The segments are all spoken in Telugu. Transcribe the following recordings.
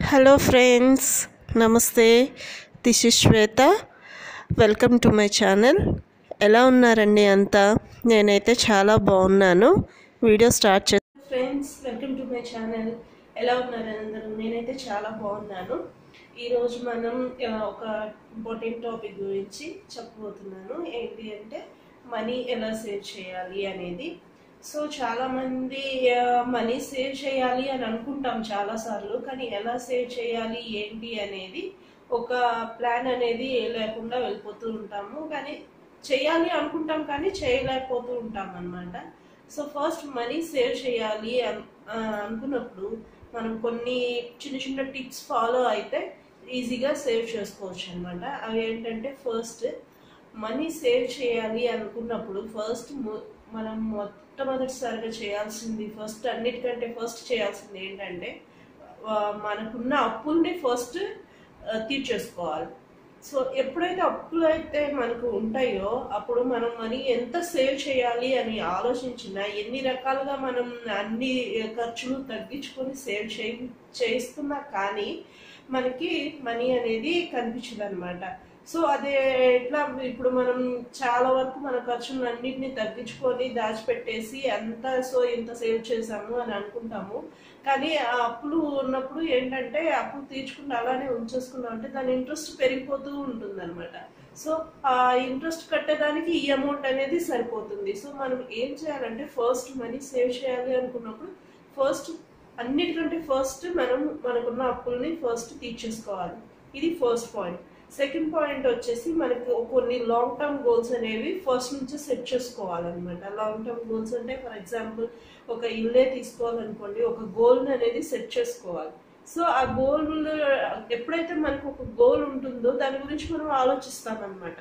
హలో ఫ్రెండ్స్ నమస్తే this is Shweta welcome to my channel ఎలా ఉన్నారండి అంతా నేనైతే చాలా బాగున్నాను వీడియో స్టార్ట్ చే friends welcome to my channel ఎలా ఉన్నారు అందరూ నేనైతే చాలా బాగున్నాను ఈరోజు మనం ఆ, ఒక ఇంపార్టెంట్ టాపిక్ గురించి చెప్పబోతున్నాను ఏంటి అంటే మనీ ఎలా సేవ్ చేయాలి అనేది సో చాలా మంది మనీ సేవ్ చేయాలి అని అనుకుంటాం చాలా సార్లు కానీ ఎలా సేవ్ చేయాలి ఏంటి అనేది ఒక ప్లాన్ అనేది లేకుండా వెళ్ళిపోతూ ఉంటాము కానీ చేయాలి అనుకుంటాం కానీ చేయలేకపోతూ ఉంటాం అన్నమాట సో ఫస్ట్ మనీ సేవ్ చేయాలి అన్- ఆ, అనుకున్నప్పుడు మనం కొన్ని చిన్న చిన్న టిప్స్ ఫాలో అయితే ఈజీగా సేవ్ చేసుకోవచ్చు అనమాట అవి ఏంటంటే ఫస్ట్ మనీ సేవ్ చేయాలి అనుకున్నప్పుడు ఫస్ట్ మనం మొట్టమొదటిసారిగా చేయాల్సింది ఫస్ట్ అన్నిటికంటే ఫస్ట్ చేయాల్సింది ఏంటంటే ఆ, మనకున్న అప్పుల్ని ఫస్ట్ తీర్చేసుకోవాలి సో ఎప్పుడైతే అప్పులు అయితే మనకు ఉంటాయో అప్పుడు మనం మనీ ఎంత సేవ్ చేయాలి అని ఆలోచించినా ఎన్ని రకాలుగా మనం అన్ని ఖర్చులు తగ్గించుకొని సేవ్ చే చేస్తున్నా కానీ మనకి మనీ అనేది కనిపించదు అనమాట సో అదే ఎట్లా ఇప్పుడు మనం చాలా వరకు మన ఖర్చులను అన్నింటినీ తగ్గించుకొని దాచిపెట్టేసి అంత సో ఇంత సేవ్ చేసాము అని అనుకుంటాము కానీ ఆ అప్పులు ఉన్నప్పుడు ఏంటంటే అప్పులు తీర్చుకుంటూ అలానే ఉంచేసుకున్నాం అంటే దాని ఇంట్రెస్ట్ పెరిగిపోతూ ఉంటుంది అనమాట సో ఆ ఇంట్రెస్ట్ కట్టడానికి ఈ అమౌంట్ అనేది సరిపోతుంది సో మనం ఏం చేయాలంటే ఫస్ట్ మనీ సేవ్ చేయాలి అనుకున్నప్పుడు ఫస్ట్ అన్నిటికంటే ఫస్ట్ మనం మనకున్న అప్పుల్ని ఫస్ట్ తీర్చేసుకోవాలి ఇది ఫస్ట్ పాయింట్ సెకండ్ పాయింట్ వచ్చేసి మనకి కొన్ని లాంగ్ టర్మ్ గోల్స్ అనేవి ఫస్ట్ నుంచి సెట్ చేసుకోవాలన్నమాట లాంగ్ టర్మ్ గోల్స్ అంటే ఫర్ ఎగ్జాంపుల్ ఒక ఇల్లే తీసుకోవాలనుకోండి ఒక గోల్ అనేది సెట్ చేసుకోవాలి సో ఆ గోల్ ఎప్పుడైతే మనకు ఒక గోల్ ఉంటుందో దాని గురించి మనం ఆలోచిస్తామన్నమాట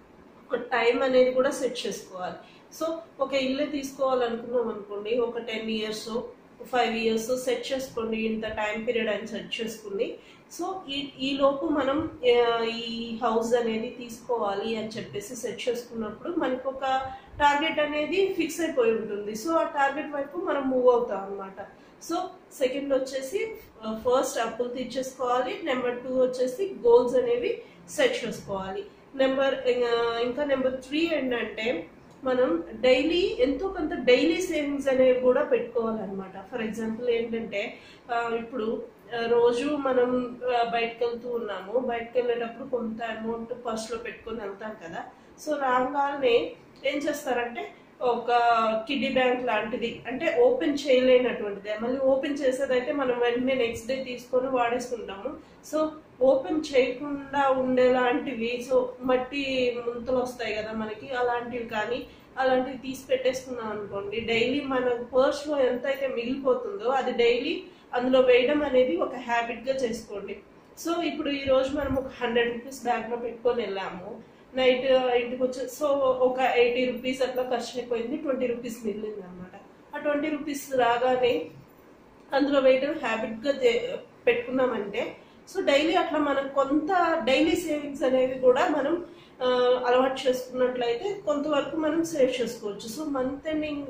ఒక టైం అనేది కూడా సెట్ చేసుకోవాలి సో ఒక ఇల్లు తీసుకోవాలనుకున్నాం అనుకోండి ఒక ten years five years set చేసుకోండి ఇంత టైం పీరియడ్ అని సెట్ చేసుకుని సో ఈ ఈ లోపు మనం ఆ, ఈ హౌస్ అనేది తీసుకోవాలి అని చెప్పేసి సెట్ చేసుకున్నప్పుడు మనకు ఒక టార్గెట్ అనేది ఫిక్స్ అయిపోయి ఉంటుంది సో ఆ టార్గెట్ వైపు మనం మూవ్ అవుతాం అనమాట సో సెకండ్ వచ్చేసి ఫస్ట్ అప్పులు తీర్చేసుకోవాలి నెంబర్ టూ వచ్చేసి గోల్స్ అనేవి సెట్ చేసుకోవాలి నెంబర్ ఇంకా నెంబర్ త్రీ ఏంటంటే మనం డైలీ ఎంతో కొంత డైలీ సేవింగ్స్ అనేవి కూడా పెట్టుకోవాలన్నమాట ఫర్ ఎగ్జాంపుల్ ఏంటంటే ఆ, ఇప్పుడు ఆ, రోజు మనం ఆ, బయటకు వెళ్తూ ఉన్నాము బయటకు వెళ్ళేటప్పుడు కొంత అమౌంట్ పర్స్లో పెట్టుకొని వెళ్తాం కదా సో రాగానే ఏం చేస్తారంటే ఒక కిడ్నీ బ్యాంక్ లాంటిది అంటే ఓపెన్ చేయలేనటువంటిది మళ్ళీ ఓపెన్ చేసేదైతే మనం వెంటనే నెక్స్ట్ డే తీసుకొని వాడేసుకుంటాము సో ఓపెన్ చేయకుండా ఉండేలాంటివి సో మట్టి ముంతలు వస్తాయి కదా మనకి అలాంటివి కానీ అలాంటివి తీసి పెట్టేసుకున్నాం అనుకోండి డైలీ మన పర్స్లో ఎంత అయితే మిగిలిపోతుందో అది డైలీ అందులో వేయడం అనేది ఒక హ్యాబిట్గా చేసుకోండి సో ఇప్పుడు ఈ రోజు మనం ఒక హండ్రెడ్ రూపీస్ బ్యాగ్లో పెట్టుకొని వెళ్ళాము నైట్ ఇంటికి వచ్చి సో ఒక ఎయిటీ రూపీస్ అట్లా ఖర్చు అయిపోయింది ట్వంటీ రూపీస్ మిగిలింది అనమాట ఆ ట్వంటీ రూపీస్ రాగానే అందులో వేయడం హ్యాబిట్గా పెట్టుకున్నామంటే సో డైలీ అట్లా మనం కొంత డైలీ సేవింగ్స్ అనేవి కూడా మనం ఆ, అలవాటు చేసుకున్నట్లయితే కొంతవరకు మనం సేవ్ చేసుకోవచ్చు సో మంత్ ఎండింగ్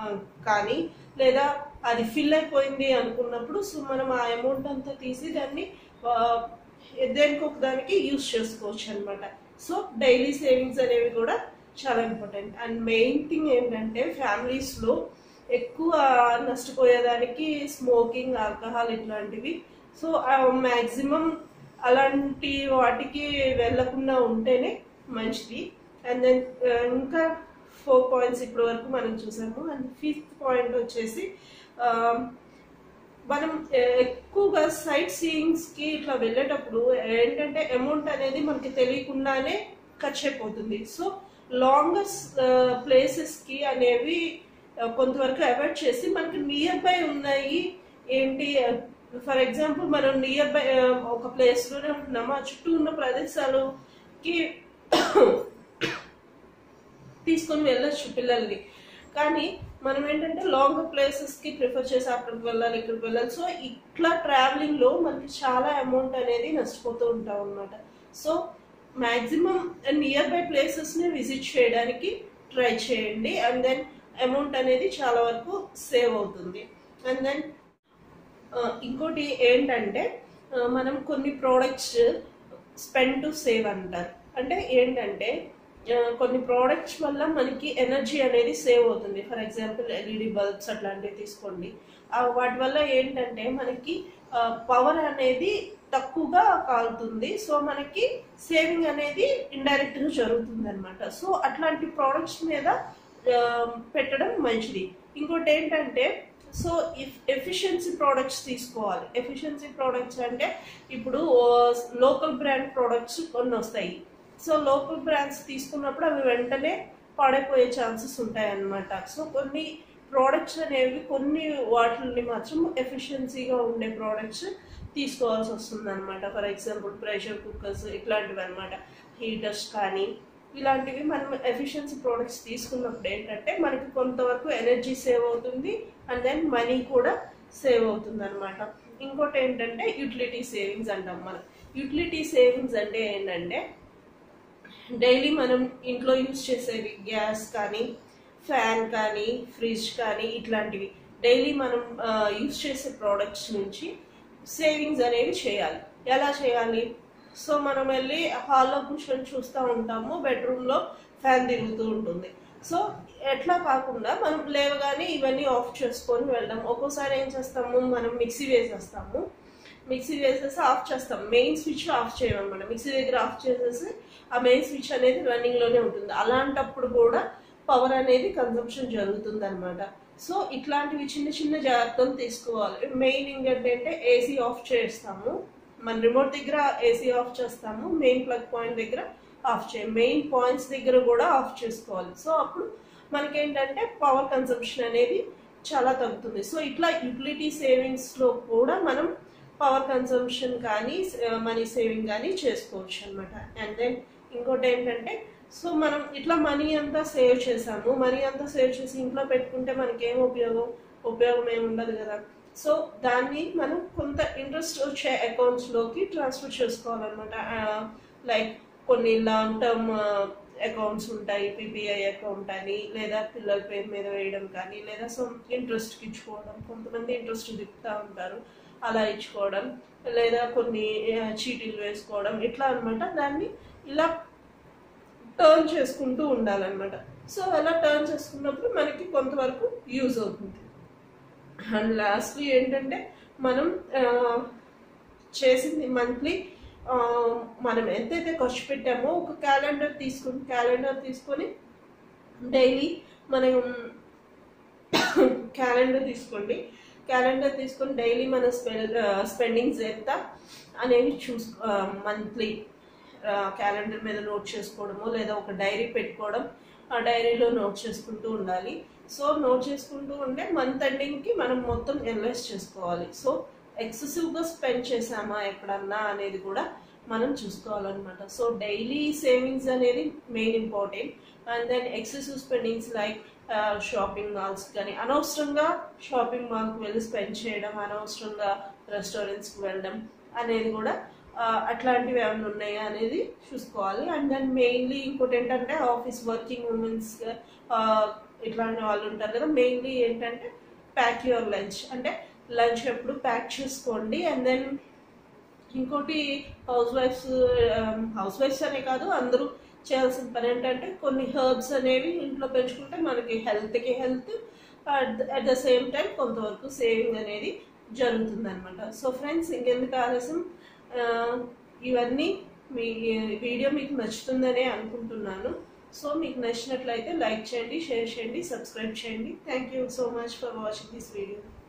కానీ లేదా అది ఫిల్ అయిపోయింది అనుకున్నప్పుడు సో మనం ఆ అమౌంట్ అంతా తీసి దాన్ని ఆ, దేనికి ఒక దానికి యూస్ చేసుకోవచ్చు అనమాట సో డైలీ సేవింగ్స్ అనేవి కూడా చాలా ఇంపార్టెంట్ అండ్ మెయిన్ థింగ్ ఏంటంటే ఫ్యామిలీస్లో ఎక్కువ నష్టపోయేదానికి స్మోకింగ్ ఆల్కహాల్ ఇట్లాంటివి సో మ్యాక్సిమం అలాంటి వాటికి వెళ్ళకుండా ఉంటేనే మంచిది అండ్ దెన్ ఇంకా ఫోర్ పాయింట్స్ ఇప్పటి వరకు మనం చూసాము అండ్ ఫిఫ్త్ పాయింట్ వచ్చేసి ఆ, మనం ఎక్కువగా సైట్ సీయింగ్స్కి ఇట్లా వెళ్ళేటప్పుడు ఏంటంటే అమౌంట్ అనేది మనకి తెలియకుండానే ఖర్చు అయిపోతుంది సో లాంగెస్ట్ ప్లేసెస్కి అనేవి ఆ, కొంతవరకు అవాయిడ్ చేసి మనకి నియర్ బై ఉన్నాయి ఏంటి ఫర్ ఎగ్జాంపుల్ మనం నియర్ బై ఒక ప్లేస్లోనే ఉంటున్నాము ఆ చుట్టూ ఉన్న ప్రదేశాలకి తీసుకొని వెళ్ళొచ్చు పిల్లల్ని కానీ మనం ఏంటంటే లాంగ్ ప్లేసెస్కి ప్రిఫర్ చేసి అక్కడికి వెళ్ళాలి ఇక్కడికి వెళ్ళాలి సో ఇట్లా ట్రావెలింగ్లో మనకి చాలా అమౌంట్ అనేది నష్టపోతూ ఉంటాం అనమాట సో మ్యాక్సిమం నియర్ బై ప్లేసెస్ని విజిట్ చేయడానికి ట్రై చేయండి అండ్ దెన్ అమౌంట్ అనేది చాలా వరకు సేవ్ అవుతుంది అండ్ దెన్ ఇంకోటి ఏంటంటే ఆ, మనం కొన్ని ప్రోడక్ట్స్ స్పెండ్ టు సేవ్ అంటారు అంటే ఏంటంటే ఆ, కొన్ని ప్రోడక్ట్స్ వల్ల మనకి ఎనర్జీ అనేది సేవ్ అవుతుంది ఫర్ ఎగ్జాంపుల్ ఎల్ఈడి బల్బ్స్ అట్లాంటివి తీసుకోండి ఆ, వాటి వల్ల ఏంటంటే మనకి పవర్ అనేది తక్కువగా కాలుతుంది సో మనకి సేవింగ్ అనేది ఇండైరెక్ట్ గా జరుగుతుంది అనమాట సో అట్లాంటి ప్రోడక్ట్స్ మీద ఆ, పెట్టడం మంచిది ఇంకోటి ఏంటంటే సో ఇఫ్ ఎఫిషియన్సీ ప్రోడక్ట్స్ తీసుకోవాలి ఎఫిషియన్సీ ప్రోడక్ట్స్ అంటే ఇప్పుడు లోకల్ బ్రాండ్ ప్రోడక్ట్స్ కొన్ని వస్తాయి సో లోకల్ బ్రాండ్స్ తీసుకున్నప్పుడు అవి వెంటనే పాడైపోయే ఛాన్సెస్ ఉంటాయి అన్నమాట సో కొన్ని ప్రోడక్ట్స్ అనేవి కొన్ని వాటిని మాత్రం ఎఫిషియన్సీగా ఉండే ప్రోడక్ట్స్ తీసుకోవాల్సి వస్తుంది అనమాట ఫర్ ఎగ్జాంపుల్ ప్రెషర్ కుక్కర్స్ ఇట్లాంటివి అనమాట హీటర్స్ కానీ ఇలాంటివి మనం ఎఫిషియన్సీ ప్రోడక్ట్స్ తీసుకున్నప్పుడు ఏంటంటే మనకి కొంతవరకు ఎనర్జీ సేవ్ అవుతుంది అండ్ దెన్ మనీ కూడా సేవ్ అవుతుంది అనమాట ఇంకోటి ఏంటంటే యూటిలిటీ సేవింగ్స్ అంటాం మనం యూటిలిటీ సేవింగ్స్ అంటే ఏంటంటే డైలీ మనం ఇంట్లో యూజ్ చేసేవి గ్యాస్ కానీ ఫ్యాన్ కానీ ఫ్రిడ్జ్ కానీ ఇట్లాంటివి డైలీ మనం యూజ్ చేసే ప్రోడక్ట్స్ నుంచి సేవింగ్స్ అనేవి చేయాలి ఎలా చేయాలి సో మనం వెళ్ళి హాల్లో కూర్చొని చూస్తూ ఉంటాము బెడ్రూమ్లో ఫ్యాన్ తిరుగుతూ ఉంటుంది సో ఎట్లా కాకుండా మనం లేవగానే ఇవన్నీ ఆఫ్ చేసుకొని వెళ్దాం ఒక్కోసారి ఏం చేస్తాము మనం మిక్సీ వేసేస్తాము మిక్సీ వేసేసి ఆఫ్ చేస్తాం మెయిన్ స్విచ్ ఆఫ్ చేయమన్నమాట మిక్సీ దగ్గర ఆఫ్ చేసేసి ఆ మెయిన్ స్విచ్ అనేది రన్నింగ్ లోనే ఉంటుంది అలాంటప్పుడు కూడా పవర్ అనేది కన్సంప్షన్ జరుగుతుంది అనమాట సో ఇట్లాంటివి చిన్న చిన్న జాగ్రత్తలు తీసుకోవాలి మెయిన్ ఏంటంటే ఏసీ ఆఫ్ చేస్తాము మన రిమోట్ దగ్గర ఏసీ ఆఫ్ చేస్తాము మెయిన్ ప్లగ్ పాయింట్ దగ్గర ఆఫ్ చేయం మెయిన్ పాయింట్స్ దగ్గర కూడా ఆఫ్ చేసుకోవాలి సో అప్పుడు మనకేంటంటే పవర్ కన్సంప్షన్ అనేది చాలా తగ్గుతుంది సో ఇట్లా యూటిలిటీ సేవింగ్స్ లో కూడా మనం పవర్ కన్సంప్షన్ కానీ మనీ సేవింగ్ కానీ చేసుకోవచ్చు అనమాట అండ్ దెన్ ఇంకోటి ఏంటంటే సో మనం ఇట్లా మనీ అంతా సేవ్ చేసాము మనీ అంతా సేవ్ చేసి ఇంట్లో పెట్టుకుంటే మనకి ఏం ఉపయోగం ఉపయోగం ఏమి ఉండదు కదా సో దాన్ని మనం కొంత ఇంట్రెస్ట్ వచ్చే అకౌంట్స్ లోకి ట్రాన్స్ఫర్ చేసుకోవాలన్నమాట లైక్ కొన్ని లాంగ్ టర్మ్ అకౌంట్స్ ఉంటాయి పిపిఐ అకౌంట్ అని లేదా పిల్లల పేరు మీద వేయడం కానీ లేదా సో ఇంట్రెస్ట్కి ఇచ్చుకోవడం కొంతమంది ఇంట్రెస్ట్ తిప్పుతూ ఉంటారు అలా ఇచ్చుకోవడం లేదా కొన్ని ఆ, చీటీలు వేసుకోవడం ఇట్లా అన్నమాట దాన్ని ఇలా టర్న్ చేసుకుంటూ ఉండాలన్నమాట సో అలా టర్న్ చేసుకున్నప్పుడు మనకి కొంతవరకు యూజ్ అవుతుంది అండ్ లాస్ట్లీ ఏంటంటే మనం ఆ, చేసింది మంత్లీ మనం ఎంతైతే ఖర్చు పెట్టామో ఒక క్యాలెండర్ తీసుకుని క్యాలెండర్ తీసుకొని డైలీ మనం క్యాలెండర్ తీసుకోండి క్యాలెండర్ తీసుకొని డైలీ మన స్పెండింగ్స్ ఎంత అనేవి చూస్ మంత్లీ క్యాలెండర్ మీద నోట్ చేసుకోవడము లేదా ఒక డైరీ పెట్టుకోవడం ఆ డైరీలో నోట్ చేసుకుంటూ ఉండాలి సో నోట్ చేసుకుంటూ ఉంటే మంత్ ఎండింగ్కి మనం మొత్తం ఎనలైజ్ చేసుకోవాలి సో ఎక్సెసివ్గా స్పెండ్ చేసామా ఎక్కడన్నా అనేది కూడా మనం చూసుకోవాలన్నమాట సో డైలీ సేవింగ్స్ అనేది main important and then excessive spendings like shopping malls కానీ అనవసరంగా షాపింగ్ మాల్కి వెళ్ళి స్పెండ్ చేయడం అనవసరంగా రెస్టారెంట్స్కి వెళ్ళడం అనేది కూడా ఆ, అట్లాంటివి ఏమైనా ఉన్నాయా అనేది చూసుకోవాలి అండ్ దెన్ మెయిన్లీ ఇంకోటి ఏంటంటే ఆఫీస్ వర్కింగ్ ఉమెన్స్ ఇట్లాంటి వాళ్ళు ఉంటారు కదా మెయిన్లీ ఏంటంటే ప్యాక్ యువర్ లంచ్ అంటే లంచ్ ఎప్పుడు ప్యాక్ చేసుకోండి అండ్ దెన్ ఇంకోటి హౌస్ వైఫ్స్ హౌస్ వైఫ్స్ అనే కాదు అందరూ చేయాల్సిన పని ఏంటంటే కొన్ని హర్బ్స్ అనేవి ఇంట్లో పెంచుకుంటే మనకి హెల్త్కి health at the same time కొంతవరకు సేవింగ్ అనేది జరుగుతుంది అనమాట సో ఫ్రెండ్స్ ఇంకెందుకు ఆలస్యం ఆ, ఇవన్నీ మీ వీడియో మీకు నచ్చుతుందనే అనుకుంటున్నాను సో మీకు నచ్చినట్లయితే లైక్ చేయండి షేర్ చేయండి సబ్స్క్రైబ్ చేయండి thank you so much for watching this video